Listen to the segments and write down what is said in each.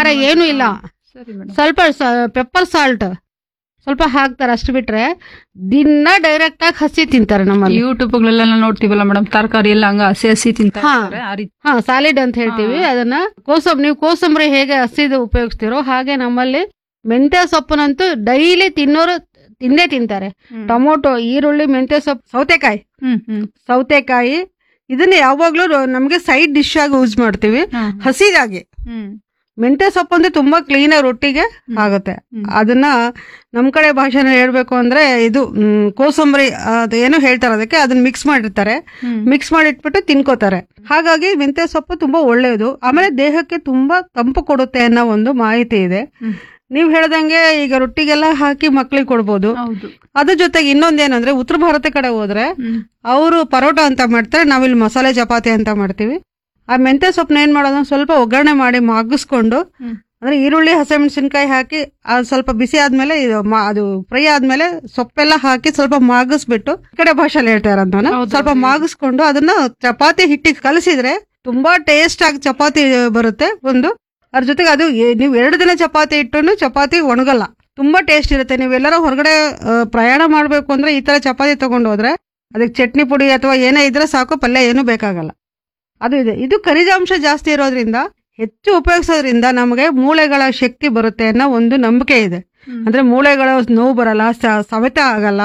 ಕಡೆ ಏನು ಇಲ್ಲ ಸರಿ ಮೇಡಮ್ ಸ್ವಲ್ಪ ಪೆಪ್ಪರ್ ಸಾಲ್ಟ್ ಸ್ವಲ್ಪ ಹಾಕ್ತಾರೆ ಅಷ್ಟು ಬಿಟ್ರೆ ದಿನ ಡೈರೆಕ್ಟ್ ಆಗಿ ಹಸಿ ತಿಂತಾರೆ ನಮ್ಮಲ್ಲಿ ಯೂಟ್ಯೂಬ್ ಗಳೆಲ್ಲ ನೋಡ್ತೀವಲ್ಲ ಮೇಡಮ್ ತರಕಾರಿ ಎಲ್ಲ ಹಂಗ ಹಸಿ ಹಸಿ ತಿಂತ ಹಾ. ಇರ್ತಾರೆ. ಆ ರೀತಿ ಹಾ ಸಾಲಿಡ್ ಅಂತ ಹೇಳ್ತೀವಿ ಅದನ್ನ ಕೋಸಂಬರಿ ನೀವು ಕೋಸಂಬರಿ ಹೇಗೆ ಹಸಿದು ಉಪಯೋಗಿಸ್ತೀರೋ ಹಾಗೆ ನಮ್ಮಲ್ಲಿ ಮೆಂತ್ಯ ಸೊಪ್ಪನಂತೂ ಡೈಲಿ ತಿನ್ನೋರು ತಿಂದೇ ತಿಂತಾರೆ ಟೊಮೊಟೊ ಈರುಳ್ಳಿ ಮೆಂತ್ಯ ಸೊಪ್ಪು ಸೌತೆಕಾಯಿ ಹ್ಮ್ ಹ್ಮ್ ಸೌತೆಕಾಯಿ ಇದನ್ನ ಯಾವಾಗ್ಲೂ ನಮ್ಗೆ ಸೈಡ್ ಡಿಶ್ ಆಗಿ ಯೂಸ್ ಮಾಡ್ತೀವಿ ಹಾ. ಹಸಿದಾಗಿ ಹ್ಮ್ ಮೆಂತ್ಯ ಸೊಪ್ಪು ಅಂದ್ರೆ ತುಂಬಾ ಕ್ಲೀನ್ ಆಗಿ ರೊಟ್ಟಿಗೆ ಆಗುತ್ತೆ ಹ್ಮ್. ಅದನ್ನ ನಮ್ ಕಡೆ ಭಾಷೆನ ಹೇಳ್ಬೇಕು ಅಂದ್ರೆ ಇದು ಮ್, ಕೋಸಂಬರಿ ಅದು ಏನೋ ಹೇಳ್ತಾರೆ ಅದಕ್ಕೆ ಅದನ್ನ ಮಿಕ್ಸ್ ಮಾಡಿರ್ತಾರೆ ಹ್ಮ್. ಮಿಕ್ಸ್ ಮಾಡಿ ಇಟ್ಬಿಟ್ಟು ತಿನ್ಕೋತಾರೆ ಹಾಗಾಗಿ ಮೆಂತ್ಯ ಸೊಪ್ಪು ತುಂಬಾ ಒಳ್ಳೆಯದು ಆಮೇಲೆ ದೇಹಕ್ಕೆ ತುಂಬಾ ತಂಪು ಕೊಡುತ್ತೆ ಅನ್ನೋ ಒಂದು ಮಾಹಿತಿ ಇದೆ ಹ್ಮ್. ನೀವ್ ಹೇಳ್ದಂಗೆ ಈಗ ರೊಟ್ಟಿಗೆಲ್ಲ ಹಾಕಿ ಮಕ್ಳಿಗೆ ಕೊಡ್ಬೋದು ಹೌದು ಅದ್ರ ಜೊತೆಗೆ ಇನ್ನೊಂದೇನಂದ್ರೆ ಉತ್ತರ ಭಾರತ ಕಡೆ ಹೋದ್ರೆ ಹ್ಮ್. ಅವರು ಪರೋಟ ಅಂತ ಮಾಡ್ತಾರೆ ನಾವಿಲ್ಲಿ ಮಸಾಲೆ ಚಪಾತಿ ಅಂತ ಮಾಡ್ತೀವಿ ಆ ಮೆಂತ್ಯ ಸೊಪ್ಪನ್ನ ಏನ್ ಮಾಡೋದು ಸ್ವಲ್ಪ ಒಗ್ಗರಣೆ ಮಾಡಿ ಮಾಗಿಸ್ಕೊಂಡು ಹ್ಮ್. ಅಂದ್ರೆ ಈರುಳ್ಳಿ ಹಸಿಮೆಣಸಿನ್ಕಾಯಿ ಹಾಕಿ ಅದು ಸ್ವಲ್ಪ ಬಿಸಿ ಆದ್ಮೇಲೆ ಇದು ಮಾ- ಅದು ಫ್ರೈ ಆದ್ಮೇಲೆ ಸೊಪ್ಪೆಲ್ಲ ಹಾಕಿ ಸ್ವಲ್ಪ ಮಾಗಿಸ್ಬಿಟ್ಟು ಈ ಕಡೆ ಭಾಷೆಯಲ್ಲಿ ಹೇಳ್ತಾರೆ ನಾನು ಹೌದು, ಸ್ವಲ್ಪ ಹೇಳಿ. ಮಾಗಿಸ್ಕೊಂಡು ಅದನ್ನ ಚಪಾತಿ ಹಿಟ್ಟಿಗೆ ಕಲಸಿದ್ರೆ ತುಂಬಾ ಟೇಸ್ಟ್ ಆಗಿ ಚಪಾತಿ ಬರುತ್ತೆ ಒಂದು ಅದ್ರ ಜೊತೆಗೆ ಅದು ಎ- ನೀವು ಎರಡು ದಿನ ಚಪಾತಿ ಇಟ್ಟು ಚಪಾತಿ ಒಣಗಲ್ಲ ತುಂಬಾ ಟೇಸ್ಟ್ ಇರುತ್ತೆ ನೀವೆಲ್ಲರೂ ಹೊರಗಡೆ ಆ, ಪ್ರಯಾಣ ಮಾಡ್ಬೇಕು ಅಂದ್ರೆ ಈ ತರ ಚಪಾತಿ ತಗೊಂಡು ಹೋದ್ರೆ ಅದಕ್ಕೆ ಚಟ್ನಿ ಪುಡಿ ಅಥವಾ ಏನೇ ಇದ್ರೆ ಸಾಕು ಪಲ್ಯ ಏನು ಬೇಕಾಗಲ್ಲ ಅದು ಇದೆ ಇದು ಖನಿಜಾಂಶ ಜಾಸ್ತಿ ಇರೋದ್ರಿಂದ ಹೆಚ್ಚು ಉಪಯೋಗಿಸೋದ್ರಿಂದ ನಮಗೆ ಮೂಳೆಗಳ ಶಕ್ತಿ ಬರುತ್ತೆ ಅನ್ನೋ ಒಂದು ನಂಬಿಕೆ ಇದೆ ಹ್ಮ್. ಅಂದ್ರೆ ಮೂಳೆಗಳ ನೋವು ಬರಲ್ಲ ಸ- ಸವೆತ ಆಗಲ್ಲ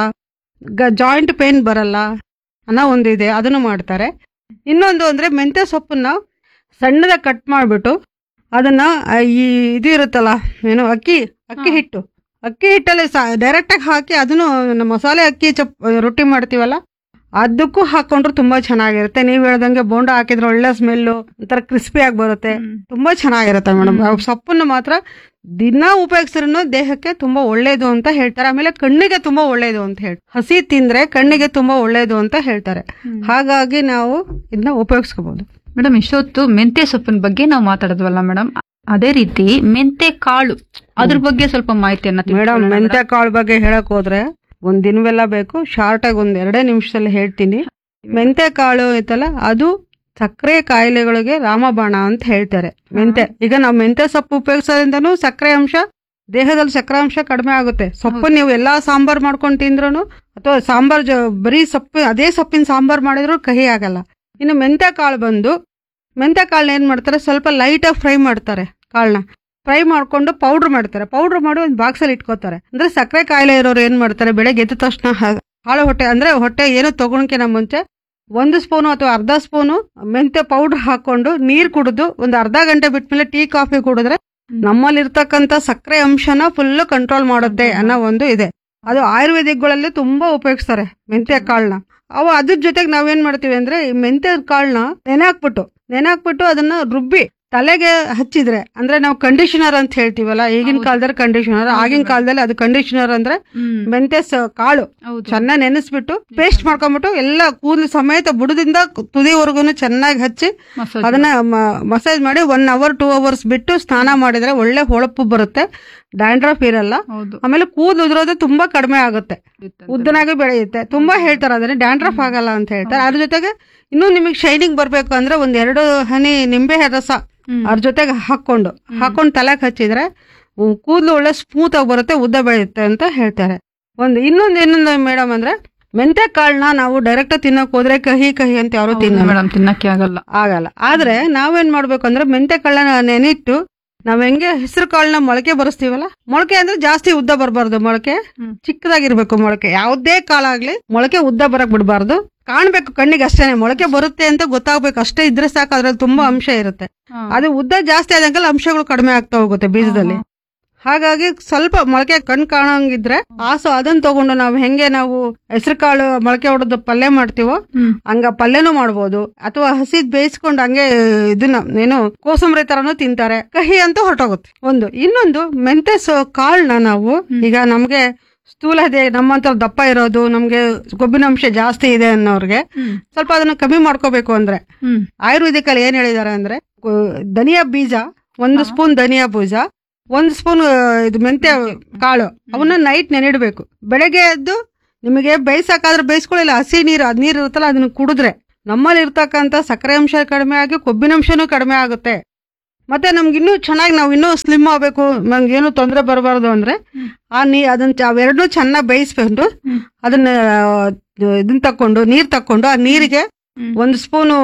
ಜಾಯಿಂಟ್ ಪೇನ್ ಬರಲ್ಲ ಅನ್ನೋ ಒಂದು ಇದೆ ಅದನ್ನು ಮಾಡ್ತಾರೆ ಇನ್ನೊಂದು ಅಂದ್ರೆ ಮೆಂತ್ಯ ಸೊಪ್ಪನ್ನ ಸಣ್ಣದಾಗಿ ಕಟ್ ಮಾಡ್ಬಿಟ್ಟು ಅದನ್ನ ಆ, ಈ ಇದು ಇರುತ್ತಲ್ಲ ಏನು ಅಕ್ಕಿ ಅಕ್ಕಿ ಹಾ. ಹಿಟ್ಟು ಅಕ್ಕಿ ಹಿಟ್ಟಲ್ಲಿ ಡೈರೆಕ್ಟ್ ಆಗಿ ಹಾಕಿ ಅದನ್ನು ನಮ್ಮ ಮಸಾಲೆ ಅಕ್ಕಿ ಚಪ್ ರೊಟ್ಟಿ ಮಾಡ್ತೀವಲ್ಲ ಅದಕ್ಕೂ ಹಾಕೊಂಡ್ರು ತುಂಬಾ ಚೆನ್ನಾಗಿರುತ್ತೆ ನೀವ್ ಹೇಳ್ದಂಗೆ ಬೋಂಡ ಹಾಕಿದ್ರೆ ಒಳ್ಳೆ ಸ್ಮೆಲ್ಲು ಒಂಥರ ಕ್ರಿಸ್ಪಿ ಆಗಿ ಬರುತ್ತೆ ಹ್ಮ್. ತುಂಬಾ ಚೆನ್ನಾಗಿರುತ್ತೆ ಮೇಡಮ್ ಹ್ಮ್. ಸೊಪ್ಪನ್ನು ಮಾತ್ರ ದಿನ ಉಪಯೋಗಿಸಿದ್ರು ದೇಹಕ್ಕೆ ತುಂಬಾ ಒಳ್ಳೇದು ಅಂತ ಹೇಳ್ತಾರೆ ಆಮೇಲೆ ಕಣ್ಣಿಗೆ ತುಂಬಾ ಒಳ್ಳೇದು ಅಂತ ಹೇಳಿ ಹಸಿ ತಿಂದ್ರೆ ಕಣ್ಣಿಗೆ ತುಂಬಾ ಒಳ್ಳೇದು ಅಂತ ಹೇಳ್ತಾರೆ ಹ್ಮ್. ಹಾಗಾಗಿ ನಾವು ಇದನ್ನ ಉಪಯೋಗಿಸ್ಕೋಬಹುದು ಮೇಡಮ್ ಇಷ್ಟೊತ್ತು ಮೆಂತ್ಯ ಸೊಪ್ಪಿನ ಬಗ್ಗೆ ನಾವು ಮಾತಾಡಿದ್ವಲ್ಲ ಮೇಡಮ್ ಅದೇ ರೀತಿ ಮೆಂತೆ ಕಾಳು ಅದ್ರ ಬಗ್ಗೆ ಸ್ವಲ್ಪ ಮಾಹಿತಿಯನ್ನ ಮೇಡಮ್ ತಿಳ್ಕೊಳ್ಳೋಣ ಮೆಂತ್ಯ ಕಾಳು ಬಗ್ಗೆ ಹೇಳಕ್ ಹೋದ್ರೆ ಒಂದ್ ದಿನವೆಲ್ಲ ಬೇಕು ಶಾರ್ಟ್ ಆಗಿ ಒಂದ್ ಎರಡೇ ನಿಮಿಷದಲ್ಲಿ ಹೇಳ್ತೀನಿ ಮೆಂತ್ಯ ಕಾಳು ಐತಲ್ಲ ಅದು ಸಕ್ಕರೆ ಕಾಯಿಲೆಗಳಿಗೆ ರಾಮಬಾಣ ಅಂತ ಹೇಳ್ತಾರೆ ಮೆಂತ್ಯ ಈಗ ನಾವು ಮೆಂತ್ಯ ಸೊಪ್ಪು ಉಪಯೋಗಿಸೋದ್ರಿಂದನೂ ಸಕ್ಕರೆ ಅಂಶ ದೇಹದಲ್ಲಿ ಸಕ್ಕರೆ ಅಂಶ ಕಡಿಮೆ ಆಗುತ್ತೆ ಸೊಪ್ಪು ನೀವು ಎಲ್ಲಾ ಸಾಂಬಾರ್ ಮಾಡ್ಕೊಂಡು ತಿಂದ್ರು ಅಥವಾ ಸಾಂಬಾರ್ ಜೊ- ಬರೀ ಸೊಪ್ಪು ಅದೇ ಸೊಪ್ಪಿನ ಸಾಂಬಾರ್ ಮಾಡಿದ್ರು ಕಹಿ ಆಗಲ್ಲ ಇನ್ನು ಮೆಂತ್ಯ ಕಾಳು ಬಂದು ಮೆಂತ್ಯ ಕಾಳನ್ನ ಏನ್ ಮಾಡ್ತಾರೆ ಸ್ವಲ್ಪ ಲೈಟ್ ಆಗಿ ಫ್ರೈ ಮಾಡ್ತಾರೆ ಕಾಳನ್ನ ಫ್ರೈ ಮಾಡ್ಕೊಂಡು ಪೌಡರ್ ಮಾಡ್ತಾರೆ ಪೌಡರ್ ಮಾಡಿ ಒಂದು ಬಾಕ್ಸಲ್ಲಿ ಇಟ್ಕೋತಾರೆ ಅಂದ್ರೆ ಸಕ್ಕರೆ ಕಾಯಿಲೆ ಇರೋರು ಏನ್ ಮಾಡ್ತಾರೆ ಬೆಳಗ್ಗೆ ಎದ್ದ ತಕ್ಷಣ ಹ- ಹಾಳು ಹೊಟ್ಟೆ ಅಂದ್ರೆ ಹೊಟ್ಟೆ ಏನು ತಗೊಳಕಿನ ಮುಂಚೆ ಒಂದು ಸ್ಪೂನು ಅಥವಾ ಅರ್ಧ ಸ್ಪೂನು ಮೆಂತ್ಯ ಪೌಡರ್ ಹಾಕೊಂಡು ನೀರ್ ಕುಡಿದು ಒಂದು ಅರ್ಧ ಗಂಟೆ ಬಿಟ್ಮೇಲೆ ಟೀ ಕಾಫಿ ಕುಡಿದ್ರೆ ನಮ್ಮಲ್ಲಿರ್ತಕ್ಕಂಥ ಸಕ್ಕರೆ ಅಂಶನ ಫುಲ್ ಕಂಟ್ರೋಲ್ ಮಾಡುತ್ತೆ ಅನ್ನೋ ಒಂದು ಇದೆ ಅದು ಆಯುರ್ವೇದಿಕ್ಗಳಲ್ಲಿ ತುಂಬಾ ಉಪಯೋಗಿಸ್ತಾರೆ ಮೆಂತ್ಯ ಕಾಳನ್ನ ಅವು ಅದ್ರ ಜೊತೆಗೆ ನಾವೇನ್ ಮಾಡ್ತೀವಿ ಅಂದ್ರೆ ಈ ಮೆಂತ್ಯ ಕಾಳನ್ನ ನೆನೆ ಹಾಕ್ಬಿಟ್ಟು ನೆನೆ ಹಾಕ್ಬಿಟ್ಟು ಅದನ್ನ ರುಬ್ಬಿ ತಲೆಗೆ ಹಚ್ಚಿದ್ರೆ ಅಂದ್ರೆ ನಾವು ಕಂಡೀಷನರ್ ಅಂತ ಹೇಳ್ತೀವಲ್ಲ ಈಗಿನ ಹೌದು. ಕಾಲದಲ್ಲಿ ಕಂಡೀಷನರ್ ಹೌದು ಆಗಿನ madam. ಕಾಲದಲ್ಲಿ ಅದು ಕಂಡೀಷನರ್ ಅಂದ್ರೆ ಹ್ಮ್. ಮೆಂತ್ಯ ಸ- ಕಾಳು ಹೌದು. ಚೆನ್ನಾಗಿ ನೆನೆಸ್ಬಿಟ್ಟು ಪೇಸ್ಟ್ ಮಾಡ್ಕೊಂಡ್ಬಿಟ್ಟು ಎಲ್ಲ ಕೂದಲು ಸಮೇತ ಬುಡದಿಂದ ತುದಿವರೆಗೂ ಚೆನ್ನಾಗಿ ಹಚ್ಚಿ ಮಸಾಜ್ ಅದನ್ನ ಮಸಾಜ್ ಮಾಡಿ ಒನ್ ಅವರ್ ಟೂ ಅವರ್ಸ್ ಬಿಟ್ಟು ಸ್ನಾನ ಮಾಡಿದ್ರೆ ಒಳ್ಳೆ ಹೊಳಪು ಬರುತ್ತೆ ಡ್ಯಾಂಡ್ರಫ್ ಇರಲ್ಲ ಹೌದು ಆಮೇಲೆ ಕೂದಲು ಉದುರೋದು ತುಂಬಾ ಕಡಿಮೆ ಆಗುತ್ತೆ ಇತ್ತಂತೆ. ಉದ್ದನಾಗಿ ಬೆಳೆಯುತ್ತೆ ತುಂಬಾ ಹೇಳ್ತಾರೆ ಅದನ್ನ ಡ್ಯಾಂಡ್ರಫ್ ಆಗಲ್ಲ ಅಂತ ಹೇಳ್ತಾರೆ ಅದ್ರ ಜೊತೆಗೆ ಇನ್ನೂ ನಿಮಗೆ ಶೈನಿಂಗ್ ಬರ್ಬೇಕು ಅಂದ್ರೆ ಒಂದ್ ಎರಡು ಹನಿ ನಿಂಬೆ ರಸ ಹ್ಮ್. ಅದ್ರ ಜೊತೆಗೆ ಹಾಕೊಂಡು ಹಾಕೊಂಡು ತಲೆಗೆ ಹಚ್ಚಿದ್ರೆ ಉ- ಕೂದಲು ಒಳ್ಳೆ ಸ್ಮೂತ್ ಆಗಿ ಬರುತ್ತೆ ಉದ್ದ ಬೆಳೆಯುತ್ತೆ ಅಂತ ಹೇಳ್ತಾರೆ ಒಂದು ಇನ್ನೊಂದು ಏನೊಂದು ಮೇಡಮ್ ಅಂದ್ರೆ ಮೆಂತ್ಯ ಕಾಳನ್ನ ನಾವು ಡೈರೆಕ್ಟ್ ತಿನ್ನಕ್ ಹೋದ್ರೆ ಕಹಿ ಕಹಿ ಅಂತ ಯಾರು ಹೌದು ತಿನ್ನಲ್ಲ ಮೇಡಮ್ ತಿನ್ನಕ್ಕೆ ಆಗಲ್ಲ ಆಗಲ್ಲ ಆದ್ರೆ ನಾವೇನ್ ಮಾಡ್ಬೇಕು ಅಂದ್ರೆ ಮೆಂತ್ಯ ಕಾಳನ್ನ ನೆನಿಟ್ಟು ನಾವ್ ಹೆಂಗೆ ಹೆಸರು ಕಾಳನ್ನ ಮೊಳಕೆ ಬರೆಸ್ತೀವಲ್ಲ ಮೊಳಕೆ ಅಂದ್ರೆ ಜಾಸ್ತಿ ಉದ್ದ ಬರಬಾರ್ದು ಮೊಳಕೆ ಹ್ಮ್. ಚಿಕ್ಕದಾಗಿರ್ಬೇಕು ಮೊಳಕೆ ಯಾವುದೇ ಕಾಳಾಗ್ಲಿ ಮೊಳಕೆ ಉದ್ದ ಬರಕ್ ಬಿಡಬಾರ್ದು ಕಾಣ್ಬೇಕು ಕಣ್ಣಿಗೆ ಅಷ್ಟೇನೆ ಮೊಳಕೆ ಬರುತ್ತೆ ಅಂತ ಗೊತ್ತಾಗ್ಬೇಕು ಅಷ್ಟೇ ಇದ್ರೆ ಸಾಕು ಅದ್ರಲ್ಲಿ ತುಂಬಾ ಅಂಶ ಇರುತ್ತೆ ಹಾ. ಅದು ಉದ್ದ ಜಾಸ್ತಿ ಆದಂಗೆಲ್ಲ ಅಂಶಗಳು ಕಡಿಮೆ ಆಗ್ತಾ ಹೋಗುತ್ತೆ ಬೀಜದಲ್ಲಿ ಹಾ, ಹಾಗಾಗಿ ಸ್ವಲ್ಪ ಮೊಳಕೆ ಕಣ್ ಕಾಣಂಗಿದ್ರೆ ಆಸು ಅದನ್ನ ತಗೊಂಡು ನಾವು ಹೆಂಗೆ ನಾವು ಹೆಸರು ಕಾಳು ಮೊಳಕೆ ಹೊಡೆದು ಪಲ್ಯ ಮಾಡ್ತೀವೋ ಹ್ಮ್. ಹಂಗ ಪಲ್ಯನೂ ಮಾಡ್ಬೋದು ಅಥವಾ ಹಸಿದ್ ಬೇಯಿಸ್ಕೊಂಡು ಹಂಗೆ ಇದನ್ನ ಏನು ಕೋಸಂಬರಿ ತರನು ತಿಂತಾರೆ ಕಹಿ ಅಂತ ಹೊರಟೋಗುತ್ತೆ ಒಂದು ಇನ್ನೊಂದು ಮೆಂತೆ ಸೊ ಕಾಳನ್ನ ನಾವು ಈಗ ನಮ್ಗೆ ಸ್ಥೂಲ ಇದೆ ನಮ್ಮಂತ ದಪ್ಪ ಇರೋದು ನಮ್ಗೆ ಕೊಬ್ಬಿನಾಂಶ ಜಾಸ್ತಿ ಇದೆ ಅನ್ನೋರ್ಗೆ ಹ್ಮ್. ಸ್ವಲ್ಪ ಅದನ್ನ ಕಮ್ಮಿ ಮಾಡ್ಕೋಬೇಕು ಅಂದ್ರೆ ಹ್ಮ್. ಆಯುರ್ವೇದಿಕ್ ಅಲ್ಲಿ ಏನ್ ಹೇಳಿದಾರೆ ಅಂದ್ರೆ ಕು- ಧನಿಯಾ ಬೀಜ ಒಂದು ಹಾ. ಸ್ಪೂನ್ ಧನಿಯಾ ಬೀಜ ಒಂದು ಸ್ಪೂನ್ ಇದು ಮೆಂತ್ಯ ಕಾಳು ಅವನ್ನ ನೈಟ್ ನೆನಿಡ್ಬೇಕು ಬೆಳಗ್ಗೆ ಎದ್ದು ನಿಮಗೆ ಬೇಯಿಸಕ್ಕಾದ್ರೆ ಬೇಯಿಸ್ಕೊಳ್ಳಿಲ್ಲ ಹಸಿ ನೀರು ಅದ್ ನೀರು ಇರುತ್ತಲ್ಲ ಅದನ್ನ ಕುಡಿದ್ರೆ ನಮ್ಮಲ್ಲಿ ಇರ್ತಕ್ಕಂಥ ಸಕ್ಕರೆ ಅಂಶ ಕಡಿಮೆ ಆಗಿ ಕೊಬ್ಬಿನಂಶನೂ ಕಡಿಮೆ ಆಗುತ್ತೆ ಮತ್ತೆ ನಮ್ಗೆ ಇನ್ನೂ ಚೆನ್ನಾಗಿ ನಾವು ಇನ್ನೂ ಸ್ಲಿಮ್ ಆಗ್ಬೇಕು ನಮ್ಗೆ ಏನು ತೊಂದರೆ ಬರಬಾರ್ದು ಅಂದ್ರೆ ಹ್ಮ್. ಆ ನೀ ಅದನ್ನ ಚ- ಅವೆರಡನ್ನೂ ಚೆನ್ನಾಗಿ ಬೇಯಿಸ್ಕೊಂಡು ಹ್ಮ್. ಅದನ್ನ ಆ, ಇದನ್ನ ತಕೊಂಡು ನೀರ್ ತಕೊಂಡು ಆ ನೀರಿಗೆ ಹ್ಮ್. ಒಂದು ಸ್ಪೂನು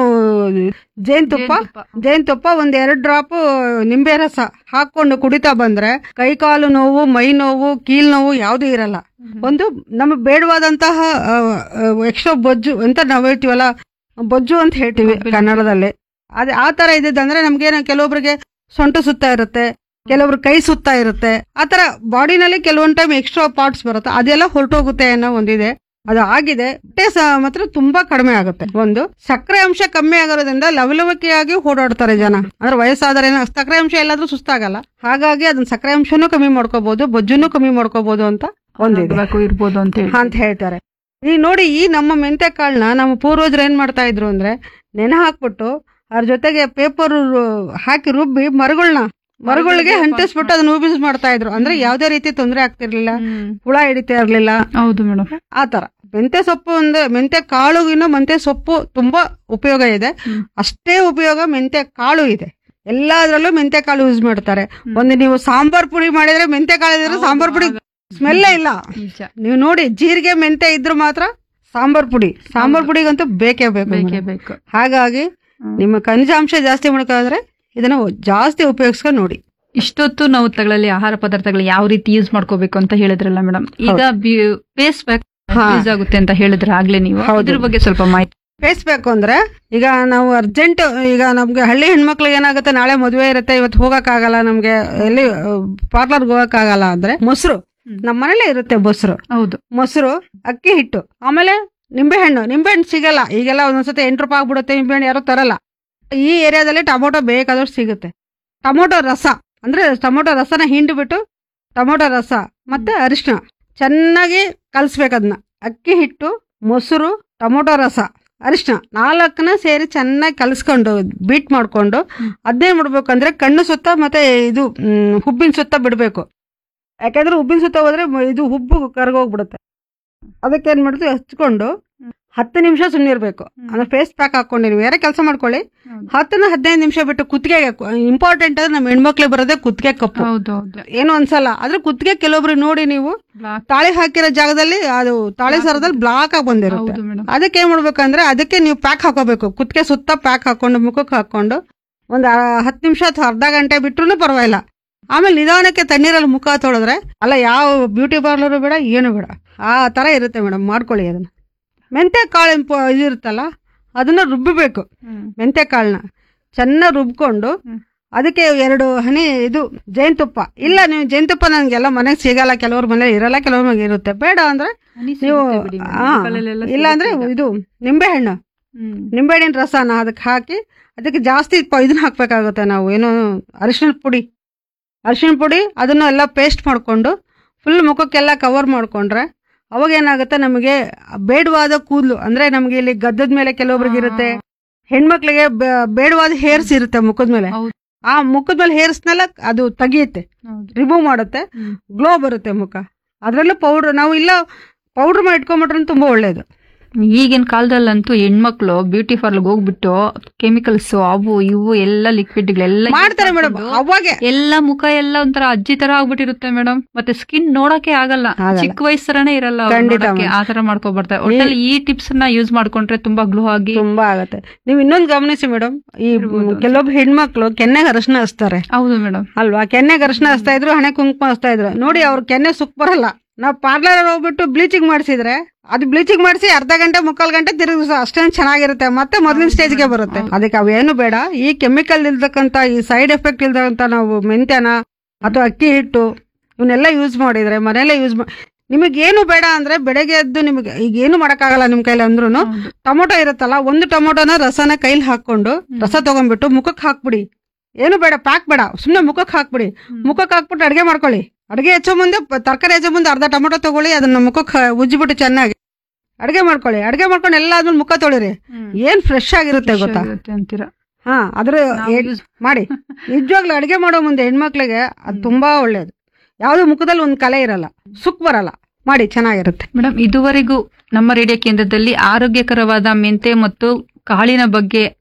ಜೇನುತುಪ್ಪ ಜೇನುತುಪ್ಪ ಒಂದ್ ಎರಡ್ ಡ್ರಾಪ್ ನಿಂಬೆ ರಸ ಹಾಕೊಂಡು ಕುಡಿತಾ ಬಂದ್ರೆ ಕೈ ಕಾಲು ನೋವು ಮೈ ನೋವು ಕೀಲ್ ನೋವು ಯಾವ್ದು ಇರಲ್ಲ ಒಂದು ನಮಗೆ ಬೇಡವಾದಂತಹ ಎಕ್ಸ್ಟ್ರಾ ಬೊಜ್ಜು ಅಂತ ನಾವ್ ಹೇಳ್ತೀವಲ್ಲ ಬೊಜ್ಜು ಅಂತ ಹೇಳ್ತೀವಿ ಕೊಬ್ಬಿನ ಕನ್ನಡದಲ್ಲಿ ಅದೇ ಆ ತರ ಇದ್ದಂದ್ರೆ ನಮ್ಗೆ ಕೆಲವೊಬ್ರಿಗೆ ಸೊಂಟ ಸುತ್ತ ಇರುತ್ತೆ ಕೆಲವ್ರ ಕೈ ಸುತ್ತ ಇರುತ್ತೆ ಆತರ ಬಾಡಿನಲ್ಲಿ ಕೆಲವೊಂದ್ ಟೈಮ್ ಎಕ್ಸ್ಟ್ರಾ ಪಾರ್ಟ್ಸ್ ಬರುತ್ತೆ ಅದೆಲ್ಲ ಹೊರಟೋಗುತ್ತೆ ಅನ್ನೋ ಒಂದಿದೆ ಅದು ಆಗಿದೆ ಹೊಟ್ಟೆ ಸಹ ಮಾತ್ರ ತುಂಬಾ ಕಡಿಮೆ ಆಗುತ್ತೆ ಒಂದು ಸಕ್ಕರೆ ಅಂಶ ಕಮ್ಮಿ ಆಗೋದ್ರಿಂದ ಲವಲವಿಕೆಯಾಗಿ ಓಡಾಡ್ತಾರೆ ಜನ ಅಂದ್ರೆ ವಯಸ್ಸಾದರೆ ಏನೋ ಸಕ್ಕರೆ ಅಂಶ ಎಲ್ಲಾದ್ರೂ ಸುಸ್ತಾಗಲ್ಲ ಹಾಗಾಗಿ ಅದನ್ನ ಸಕ್ಕರೆ ಅಂಶನೂ ಕಮ್ಮಿ ಮಾಡ್ಕೋಬಹುದು ಬೊಜ್ಜುನು ಕಮ್ಮಿ ಮಾಡ್ಕೋಬಹುದು ಅಂತ ಒಂದಿದೆ ಬೇಕು ಇರ್ಬೋದು ಅಂತ ಹೇಳಿ ಅಂತ ಹೇಳ್ತಾರೆ ಈ ನೋಡಿ ಈ ನಮ್ಮ ಮೆಂತೆ ಕಾಳನ್ನ ನಮ್ಮ ಪೂರ್ವಜರು ಏನ್ ಮಾಡ್ತಾ ಇದ್ರು ಅಂದ್ರೆ ನೆನೆ ಹಾಕ್ಬಿಟ್ಟು ಅದ್ರ ಜೊತೆಗೆ ಪೇಪರ್ ಹಾಕಿ ರುಬ್ಬಿ ಮರಗಳನ್ನ ಮರಗಳಿಗೆ ಅಂಟಿಸ್ಬಿಟ್ಟು ಅದನ್ನ ಯೂಸ್ ಮಾಡ್ತಾ ಇದ್ರು ಅಂದ್ರೆ ಯಾವ್ದೇ ರೀತಿ ತೊಂದರೆ ಆಗ್ತಿರ್ಲಿಲ್ಲ ಹ್ಮ್. ಹುಳ ಹಿಡಿತಾ ಇರ್ಲಿಲ್ಲ ಹೌದು ಮೇಡಮ್ ಆ ತರ ಮೆಂತೆ ಸೊಪ್ಪು ಅಂದ್ರೆ ಮೆಂತೆ ಕಾಳುಗಿನ ಮೆಂತೆ ಸೊಪ್ಪು ತುಂಬಾ ಉಪಯೋಗ ಇದೆ ಹ್ಮ್. ಅಷ್ಟೇ ಉಪಯೋಗ ಮೆಂತೆ ಕಾಳು ಇದೆ ಎಲ್ಲಾದ್ರಲ್ಲೂ ಮೆಂತೆ ಕಾಳು ಯೂಸ್ ಮಾಡ್ತಾರೆ ಹ್ಮ್. ಒಂದು ನೀವು ಸಾಂಬಾರ್ ಪುಡಿ ಮಾಡಿದ್ರೆ ಮೆಂತೆ ಕಾಳು ಇದ್ರೆ ಹೌದು, ಸಾಂಬಾರ್ ಪುಡಿ ಆಗ- ಸ್ಮೆಲ್ ಇಲ್ಲ ನಿಜ ನೀವು ನೋಡಿ ಜೀರಿಗೆ ಮೆಂತೆ ಇದ್ರು ಮಾತ್ರ ಸಾಂಬಾರ್ ಪುಡಿ ಸಾಂಬಾರ್ ಹೌದು. ಪುಡಿಗಂತೂ ಬೇಕೇ ಬೇಕು ಬೇಕೇ ಮೇಡಮ್. ಬೇಕು ಹಾಗಾಗಿ ಹ್ಮ್. ನಿಮ್ಮ ಖನಿಜಾಂಶ ಜಾಸ್ತಿ ಮಾಡ್ಕೋದ್ರೆ ಇದನ್ನ ಜಾಸ್ತಿ ಉಪಯೋಗಿಸ್ಕೊಂಡು ನೋಡಿ ಇಷ್ಟೊತ್ತು ನಾವು ತಗಳಲ್ಲಿ ಆಹಾರ ಪದಾರ್ಥಗಳು ಯಾವ ರೀತಿ ಯೂಸ್ ಮಾಡ್ಕೋಬೇಕು ಅಂತ ಹೇಳಿದ್ರಲ್ಲ ಮೇಡಮ್ ಈಗ ಫೇಸ್ ಪ್ಯಾಕ್ ಹಾ. ಯೂಸ್ ಆಗುತ್ತೆ ಅಂತ ಹೇಳಿದ್ರೆ ಆಗ್ಲೇ ನೀವು ಹೌದು. ಇದ್ರ ಬಗ್ಗೆ ಸ್ವಲ್ಪ ಮಾಹಿತಿ ಬೇಯಿಸ್ಬೇಕು ಅಂದ್ರೆ ಈಗ ನಾವು ಅರ್ಜೆಂಟ್ ಈಗ ನಮ್ಗೆ ಹಳ್ಳಿ ಹೆಣ್ಮಕ್ಳಿಗೆ ಏನಾಗುತ್ತೆ ನಾಳೆ ಮದುವೆ ಇರುತ್ತೆ ಇವತ್ತು ಹೋಗಕ್ಕಾಗಲ್ಲ ನಮ್ಗೆ ಎಲ್ಲಿ ಪಾರ್ಲರ್ಗೆ ಹೋಗಕ್ಕಾಗಲ್ಲ ಅಂದ್ರೆ ಮೊಸರು ಹ್ಮ್. ನಮ್ಮ ಮನೇಲೆ ಇರುತ್ತೆ ಮೊಸರು ಹೌದು ಮೊಸರು ಅಕ್ಕಿ ಹಿಟ್ಟು ಆಮೇಲೆ ನಿಂಬೆಹಣ್ಣು ನಿಂಬೆಹಣ್ಣು ಸಿಗಲ್ಲ ಈಗೆಲ್ಲ ಒಂದೊಂದ್ಸತಿ ಎಂಟು ರೂಪಾಯಿ ಆಗ್ಬಿಡುತ್ತೆ ನಿಂಬೆಹಣ್ಣು ಯಾರು ತರಲ್ಲ ಈ ಏರಿಯಾದಲ್ಲಿ ಟೊಮೊಟೊ ಬೇಕಾದಷ್ಟು ಸಿಗುತ್ತೆ ಟೊಮೊಟೊ ರಸ ಅಂದ್ರೆ ಟೊಮೊಟೊ ರಸನ ಹಿಂಡ್ಬಿಟ್ಟು ಟೊಮೊಟೊ ರಸ ಮತ್ತೆ ಅರಿಶಿನ ಚೆನ್ನಾಗಿ ಕಲಿಸ್ಬೇಕು ಅದನ್ನ ಅಕ್ಕಿ ಹಿಟ್ಟು ಮೊಸರು ಟೊಮೊಟೊ ರಸ ಅರಿಶಿನ ನಾಲ್ಕನ್ನ ಸೇರಿ ಚೆನ್ನಾಗಿ ಕಲಿಸ್ಕೊಂಡು ಬೀಟ್ ಮಾಡ್ಕೊಂಡು ಹ್ಮ್. ಅದೇನ್ ಮಾಡ್ಬೇಕಂದ್ರೆ ಕಣ್ಣು ಸುತ್ತ ಮತ್ತೆ ಇದು ಮ್, ಹುಬ್ಬಿನ ಸುತ್ತ ಬಿಡಬೇಕು ಯಾಕಂದ್ರೆ ಹುಬ್ಬಿನ ಸುತ್ತ ಹೋದ್ರೆ ಮ- ಇದು ಹುಬ್ಬು ಕರ್ಗೋಗ್ಬಿಡುತ್ತೆ ಅದಕ್ಕೆ ಏನ್ ಮಾಡ್ತೀವಿ ಹಚ್ಕೊಂಡು ಹ್ಮ್. ಹತ್ತು ನಿಮಿಷ ಸುಮ್ಮನಿರ್ಬೇಕು ಅಂದ್ರೆ ಫೇಸ್ ಪ್ಯಾಕ್ ಹಾಕೊಂಡು ನೀವು ಯಾರೇ ಕೆಲಸ ಮಾಡ್ಕೊಳ್ಳಿ ಹತ್ತರಿಂದ ಹದಿನೈದು ನಿಮಿಷ ಬಿಟ್ಟು ಕುತ್ತಿಗೆಗೆ ಇಂಪಾರ್ಟೆಂಟ್ ಅಂದ್ರೆ ನಮ್ಮ ಹೆಣ್ಮಕ್ಳಿಗೆ ಬರೋದೇ ಕುತ್ತಿಗೆ ಕಪ್ಪು ಹೌದು ಹೌದು ಏನು ಅನ್ಸಲ್ಲ ಆದ್ರೆ ಕುತ್ತಿಗೆ ಕೆಲವೊಬ್ರು ನೋಡಿ ನೀವು Black. ತಾಳಿ ಹಾಕಿರೋ ಜಾಗದಲ್ಲಿ ಅದು ತಾಳಿ ಸರದಲ್ಲಿ ಬ್ಲಾಕ್ ಆಗಿ ಬಂದಿರುತ್ತೆ ಹೌದು ಮೇಡಮ್ ಅದಕ್ಕೆ ಏನ್ ಮಾಡ್ಬೇಕಂದ್ರೆ ಅದಕ್ಕೆ ನೀವು ಪ್ಯಾಕ್ ಹಾಕೋಬೇಕು ಕುತ್ತಿಗೆ ಸುತ್ತ ಪ್ಯಾಕ್ ಹಾಕೊಂಡು ಮುಖಕ್ಕೆ ಹಾಕೊಂಡು ಒಂದು ಹತ್ತು ನಿಮಿಷ ಅಥವಾ ಅರ್ಧ ಗಂಟೆ ಬಿಟ್ರು ಪರವಾಗಿಲ್ಲ ಆಮೇಲೆ ನಿಧಾನಕ್ಕೆ ತಣ್ಣೀರಲ್ಲಿ ಮುಖ ತೊಳೆದ್ರೆ ಅಲ್ಲ ಯಾವ ಬ್ಯೂಟಿ ಪಾರ್ಲರು ಬೇಡ ಏನು ಬೇಡ ಆ ತರ ಇರುತ್ತೆ ಮೇಡಮ್ ಮಾಡ್ಕೊಳ್ಳಿ ಅದನ್ನ ಮೆಂತೆ ಕಾಳು ಇಂಪ ಇದಿರುತ್ತಲ್ಲ ಅದನ್ನ ರುಬ್ಬಬೇಕು ಮೆಂತೆ ಕಾಳನ್ನ ಚೆನ್ನಾಗಿ ರುಬ್ಕೊಂಡು ಹ್ಮ್. ಅದಕ್ಕೆ ಎರಡು ಹನಿ ಇದು ಜೇನುತುಪ್ಪ ಇಲ್ಲ ನೀವು ಜೇನುತುಪ್ಪ ನನಗೆಲ್ಲ ಮನೆಗೆ ಸಿಗಲ್ಲ ಕೆಲವ್ರ ಮನೆ ಇರಲ್ಲ ಕೆಲವ್ರ ಮನೆಗೆ ಇರುತ್ತೆ ಬೇಡ ಅಂದ್ರೆ ನೀವು ಆ, ಇಲ್ಲ ಅಂದ್ರೆ ಇದು ನಿಂಬೆಹಣ್ಣು ನಿಂಬೆಹಣ್ಣಿನ ರಸನ ಅದಕ್ಕೆ ಹಾಕಿ ಅದಕ್ಕೆ ಜಾಸ್ತಿ ಪ- ಇದನ್ನ ಹಾಕ್ಬೇಕಾಗುತ್ತೆ ನಾವು ಏನು ಅರಿಶಿನ ಪುಡಿ ಅರಿಶಿನ ಪುಡಿ ಅದನ್ನು ಎಲ್ಲ ಪೇಸ್ಟ್ ಮಾಡಿಕೊಂಡು ಫುಲ್ ಮುಖಕ್ಕೆಲ್ಲ ಕವರ್ ಮಾಡ್ಕೊಂಡ್ರೆ ಅವಾಗ ಏನಾಗುತ್ತೆ ನಮಗೆ ಬೇಡವಾದ ಕೂದಲು ಅಂದ್ರೆ ನಮಗೆ ಇಲ್ಲಿ ಗದ್ದದ ಮೇಲೆ ಕೆಲವೊಬ್ರಿಗೆ ಇರುತ್ತೆ ಹೆಣ್ಮಕ್ಳಿಗೆ ಬೇ- ಬೇಡವಾದ ಹೇರ್ಸ್ ಇರುತ್ತೆ ಮುಖದ ಮೇಲೆ ಹೌದು. ಆ ಮುಖದ ಮೇಲೆ ಹೇರ್ಸ್ನೆಲ್ಲ ಅದು ತೆಗಿಯುತ್ತೆ ರಿಮೂವ್ ಮಾಡುತ್ತೆ ಗ್ಲೋ ಬರುತ್ತೆ ಮುಖ ಅದರಲ್ಲೂ ಪೌಡ್ರ್ ನಾವು ಇಲ್ಲ ಪೌಡ್ರ್ ಮಾಡಿ ಇಟ್ಕೊಂಡ್ಬಿಟ್ರೆ ತುಂಬಾ ಒಳ್ಳೇದು ಈಗಿನ ಕಾಲದಲ್ಲಂತೂ ಹೆಣ್ಮಕ್ಳು ಬ್ಯೂಟಿ ಪಾರ್ಲರ್ ಹೋಗ್ಬಿಟ್ಟು ಕೆಮಿಕಲ್ಸ್ ಅವು ಇವು ಎಲ್ಲ ಲಿಕ್ವಿಡ್ಗಳೆಲ್ಲ ಮಾಡ್ತಾರೆ ಮೇಡಮ್ ಅವಾಗೆ ಎಲ್ಲ ಮುಖ ಎಲ್ಲ ಒಂಥರ ಅಜ್ಜಿ ತರ ಆಗ್ಬಿಟ್ಟಿರುತ್ತೆ ಮೇಡಮ್ ಮತ್ತೆ ಸ್ಕಿನ್ ನೋಡಕ್ಕೆ ಆಗಲ್ಲ ಆಗಲ್ಲ. ಚಿಕ್ಕ ವಯಸ್ಸರನೇ ಇರಲ್ಲ ಅವ್ರು ಖಂಡಿತ ನೋಡಕ್ಕೆ. madam. ಆ ತರ ಮಾಡ್ಕೊಬರ್ತಾರೆ ಒಟ್ಟಲ್ಲಿ ಈ ಟಿಪ್ಸ್ ನ ಯೂಸ್ ಮಾಡ್ಕೊಂಡ್ರೆ ತುಂಬಾ ಗ್ಲೋ ಆಗಿ ತುಂಬಾ ಆಗತ್ತೆ ನೀವು ಇನ್ನೊಂದು ಗಮನಿಸಿ ಮೇಡಮ್ ಈ ಇರ್ಬೋದು. ಕೆಲವೊಬ್ಬ ಹೆಣ್ಮಕ್ಳು ಕೆನ್ನೆಗೆ ಅರಶಿನ ಹಚ್ತಾರೆ ಹೌದು ಮೇಡಮ್ ಅಲ್ವಾ ಕೆನ್ನೆಗೆ ಅರಶಿನ ಹಚ್ತಾ ಇದ್ರು ಹಣೆ ಕುಂಕುಮ ಹಚ್ತಾ ಇದ್ರು ನೋಡಿ ಅವ್ರ ಕೆನ್ನೆ ಸುಕ್ ಬರಲ್ಲ ನಾವು ಪಾರ್ಲರ್ ಹೋಗ್ಬಿಟ್ಟು ಬ್ಲೀಚಿಂಗ್ ಮಾಡಿಸಿದ್ರೆ ಅದು ಬ್ಲೀಚಿಂಗ್ ಮಾಡಿಸಿ ಅರ್ಧ ಗಂಟೆ ಮುಕ್ಕಾಲ್ ಗಂಟೆ ತಿರುಗಿಸ ಅಷ್ಟೇನು ಚೆನ್ನಾಗಿರುತ್ತೆ ಮತ್ತೆ ಮೊದಲಿನ ಸ್ಟೇಜ್ಗೆ ಬರುತ್ತೆ ಅದಕ್ಕೆ ಅವೇನು ಬೇಡ ಈ ಕೆಮಿಕಲ್ ಇಲ್ದಕ್ಕಂತ ಈ ಸೈಡ್ ಎಫೆಕ್ಟ್ ಇಲ್ದಂತ ನಾವು ಮೆಂತ್ಯನ ಅಥವಾ ಅಕ್ಕಿ ಹಿಟ್ಟು ಇವನ್ನೆಲ್ಲ ಯೂಸ್ ಮಾಡಿದ್ರೆ ಮನೆಯಲ್ಲೇ ಯೂಸ್ ಮಾಡಿ ನಿಮಗೇನು ಬೇಡ ಅಂದ್ರೆ ಬೆಳಗ್ಗೆ ಎದ್ದು ನಿಮಗೆ ಈಗ ಏನು ಮಾಡಕ್ಕಾಗಲ್ಲ ನಿಮ್ ಕೈಲಿ ಅಂದ್ರೂ ಟೊಮೊಟೊ ಇರುತ್ತಲ್ಲ ಒಂದು ಟೊಮೊಟೊನ ರಸನ ಕೈಲಿ ಹಾಕೊಂಡು ರಸ ತಗೊಂಡ್ಬಿಟ್ಟು ಮುಖಕ್ಕೆ ಹಾಕ್ಬಿಡಿ ಏನು ಬೇಡ ಪ್ಯಾಕ್ ಬೇಡ ಸುಮ್ಮನೆ ಮುಖಕ್ಕೆ ಹಾಕ್ಬಿಡಿ ಮುಖಕ್ಕೆ ಹಾಕ್ಬಿಟ್ಟು ಅಡುಗೆ ಮಾಡ್ಕೊಳ್ಳಿ ಅಡುಗೆ ಹೆಚ್ಚೋ ಮುಂದೆ ಪ- ತರಕಾರಿ ಹೆಚ್ಚೋ ಮುಂದೆ ಅರ್ಧ ಟೊಮೊಟೊ ತಗೊಳ್ಳಿ ಅದನ್ನ ಮುಖಕ್ಕೆ ಹ- ಉಜ್ಜಿಬಿಟ್ಟು ಚೆನ್ನಾಗಿ ಅಡುಗೆ ಮಾಡ್ಕೊಳ್ಳಿ ಅಡುಗೆ ಮಾಡ್ಕೊಂಡು ಎಲ್ಲ ಆದ್ಮೇಲೆ ಮುಖ ತೊಳಿರಿ ಏನ್ ಫ್ರೆಶ್ ಆಗಿರುತ್ತೆ ಗೊತ್ತಾ ಅಂತೀರಾ ಹಾ ಅದ್ರ ನಾವು ಏ- use- ಮಾಡಿ ನಿಜವಾಗ್ಲೂ ಅಡುಗೆ ಮಾಡೋ ಮುಂದೆ ಹೆಣ್ಮಕ್ಳಿಗೆ ಅದು ತುಂಬಾ ಒಳ್ಳೇದು ಯಾವ್ದು ಮುಖದಲ್ಲಿ ಒಂದು ಕಲೆ ಇರಲ್ಲ ಸುಕ್ ಬರಲ್ಲ ಮಾಡಿ ಚೆನ್ನಾಗಿರುತ್ತೆ ಮೇಡಮ್ ಇದುವರೆಗೂ ನಮ್ಮ ರೇಡಿಯೋ ಕೇಂದ್ರದಲ್ಲಿ ಆರೋಗ್ಯಕರವಾದ ಮೆಂತೆ ಮತ್ತು ಕಾಳಿನ ಬಗ್ಗೆ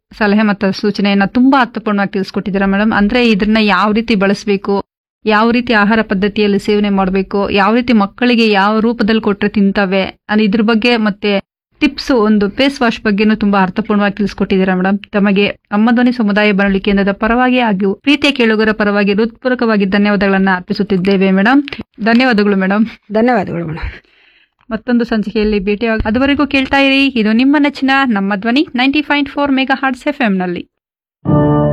ಸಲಹೆ ಮತ್ತು ಸೂಚನೆಯನ್ನ ತುಂಬಾ ಅರ್ಥಪೂರ್ಣವಾಗಿ ತಿಳಿಸ್ಕೊಟ್ಟಿದ್ದೀರಾ ಮೇಡಮ್ ಅಂದ್ರೆ ಇದನ್ನ ಯಾವ ರೀತಿ ಬಳಸಬೇಕು ಯಾವ ರೀತಿ ಆಹಾರ ಪದ್ಧತಿಯಲ್ಲಿ ಸೇವನೆ ಮಾಡಬೇಕು ಯಾವ ರೀತಿ ಮಕ್ಕಳಿಗೆ ಯಾವ ರೂಪದಲ್ಲಿ ಕೊಟ್ರೆ ತಿಂತವೆ ಅನ್- ಇದ್ರ ಬಗ್ಗೆ ಮತ್ತೆ ಟಿಪ್ಸ್ ಒಂದು ಫೇಸ್ ವಾಶ್ ಬಗ್ಗೆನೂ ತುಂಬಾ ಅರ್ಥಪೂರ್ಣವಾಗಿ ತಿಳಿಸ್ಕೊಟ್ಟಿದ್ದೀರಾ ಮೇಡಮ್ ತಮಗೆ ನಮ್ಮ ಧ್ವನಿ ಸಮುದಾಯ ಬಾನುಲಿ ಕೇಂದ್ರದ ಪರವಾಗಿ ಹಾಗೂ ಪ್ರೀತಿಯ ಕೇಳುಗರ ಪರವಾಗಿ ಹೃತ್ಪೂರ್ವಕವಾಗಿ ಧನ್ಯವಾದಗಳನ್ನ ಅರ್ಪಿಸುತ್ತಿದ್ದೇವೆ ಮೇಡಮ್ ಧನ್ಯವಾದಗಳು ಮೇಡಮ್ ಧನ್ಯವಾದಗಳು ಮೇಡಮ್ ಮತ್ತೊಂದು ಸಂಚಿಕೆಯಲ್ಲಿ ಭೇಟಿಯಾಗ ಅದುವರೆಗೂ ಕೇಳ್ತಾ ಇರಿ ಇದು ನಿಮ್ಮ ನೆಚ್ಚಿನ ನಮ್ಮ ಧ್ವನಿ ninety point four megahertz F ನಲ್ಲಿ